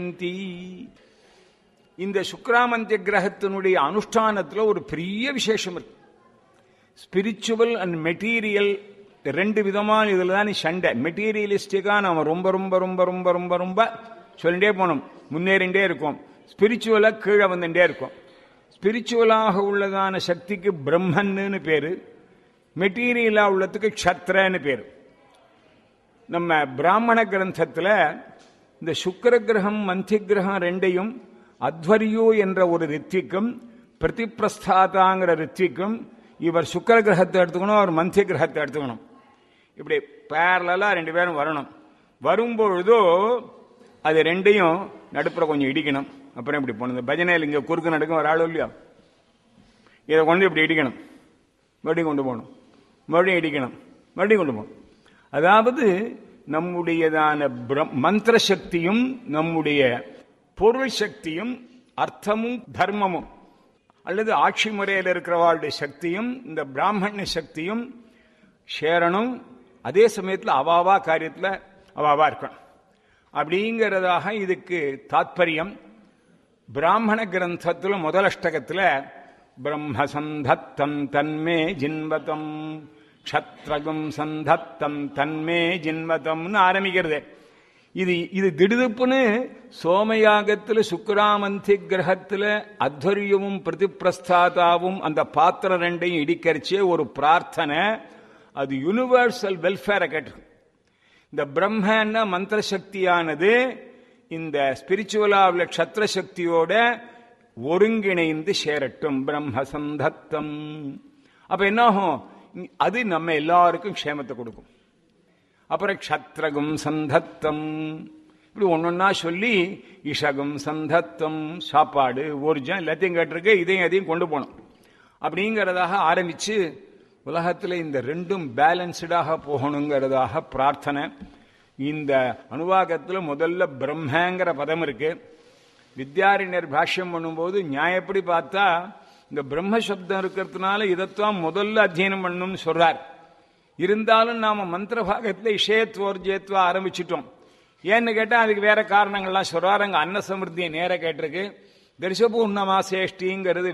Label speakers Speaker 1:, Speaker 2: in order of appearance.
Speaker 1: தி. இந்த சுக்ராமந்திய கிரகத்தினுடைய அனுஷ்டானத்துல ஒரு பெரிய விசேஷம் இருக்கு ஸ்பிரிச்சுவல் அண்ட் மெட்டீரியல் ரெண்டு விதமான இதுல தான் சண்டை மெட்டீரியலிஸ்டிக்கா நாம ரொம்ப ரொம்ப ரொம்ப ரொம்ப ரொம்ப ரொம்ப சொல்லிட்டே போனோம் முன்னேறிண்டே இருக்கும் ஸ்பிரிச்சுவலா கீழே வந்துட்டே இருக்கும் ஸ்பிரிச்சுவலாக உள்ளதான சக்திக்கு பிரம்மன்னு பேரு மெட்டீரியலா உள்ளதுக்கு க்ஷத்ரன்னு பேரு நம்ம பிராமண கிரந்தத்துல இந்த சுக்கர கிரகம் மந்தி கிரகம் ரெண்டையும் அத்வரியோ என்ற ஒரு ரித்விக்கும் பிரதிப்பிரஸ்தாதாங்கிற ரித்விக்கும் இவர் சுக்கர கிரகத்தை எடுத்துக்கணும் அவர் மந்திய கிரகத்தை எடுத்துக்கணும் இப்படி பேரலா ரெண்டு பேரும் வரணும் வரும்பொழுதோ அது ரெண்டையும் நடுப்புற கொஞ்சம் இடிக்கணும் அப்புறம் இப்படி போகணும் பஜனையில் இங்க குறுக்கு நடக்கும் ஒரு ஆளோ இல்லையா இதை கொண்டு இப்படி இடிக்கணும் மறுபடியும் கொண்டு போகணும் மறுபடியும் இடிக்கணும் மறுபடியும் கொண்டு போகணும் அதாவது நம்முடையதான பிரம்- மந்திர சக்தியும் நம்முடைய பொருள் சக்தியும் அர்த்தமும் தர்மமும் அல்லது ஆட்சி முறையில் இருக்கிறவாளுடைய சக்தியும் இந்த பிராமண சக்தியும் சேரணும் அதே சமயத்தில் அவாவா காரியத்தில் அவாவா இருக்கணும் அப்படிங்கிறதாக இதுக்கு தாத்பரியம் பிராமண கிரந்தத்துல முதல் அஷ்டகத்துல பிரம்ம சந்தத்தம் தன்மே ஜின்வதம் க்ஷத்ரகம் சந்தத்தம் தன்மே ஜின்வதம்னு ஆரம்பிக்கிறது இது இது திடுதுப்புன்னு சோமயாகத்துல சுக்கராமந்தி கிரகத்துல அத்வரியமும் பிரதிப்பிரஸ்தாதாவும் அந்த பாத்திரம் ரெண்டையும் இடிக்கரிச்சே ஒரு பிரார்த்தனை அது யுனிவர்சல் வெல்ஃபேரை கேட்டு இந்த பிரம்மன மந்திர சக்தியானது இந்த ஸ்பிரிச்சுவலா உள்ள க்ஷத்ர சக்தியோட ஒருங்கிணைந்து சேரட்டும் பிரம்ம சந்தத்தம் அப்ப என்னாகும் அது நம்ம எல்லாருக்கும் க்ஷேமத்தை கொடுக்கும் அப்புறம் க்ஷத்ரகும் சந்தத்தம் இப்படி ஒன்னொன்னா சொல்லி இஷகம் சந்தத்தம் சாப்பாடு ஊர்ஜம் எல்லாத்தையும் கேட்டிருக்கு இதையும் அதையும் கொண்டு போகணும் அப்படிங்கிறதாக ஆரம்பிச்சு உலகத்துல இந்த ரெண்டும் பேலன்ஸ்டாக போகணுங்கிறதாக பிரார்த்தனை இந்த அனுவாகத்துல முதல்ல பிரம்மங்கிற பதம் இருக்கு வித்யாரண்யர் பாஷ்யம் பண்ணும்போது நியாயப்படி பார்த்தா இந்த பிரம்ம சப்தம் இருக்கிறதுனால இதைத்தான் முதல்ல அத்தியனம் பண்ணணும்னு சொல்றார் இருந்தாலும் நாம மந்திர பாகத்துல இஷயத்வோர்ஜயத்வா ஆரம்பிச்சிட்டோம் ஏன்னு கேட்டா அதுக்கு வேற காரணங்கள்லாம் சொல்றாரு அங்க அன்ன சமிருத்தியை நேர கேட்டிருக்கு தரிசபூர்ணமாசேஷ்டிங்கிறது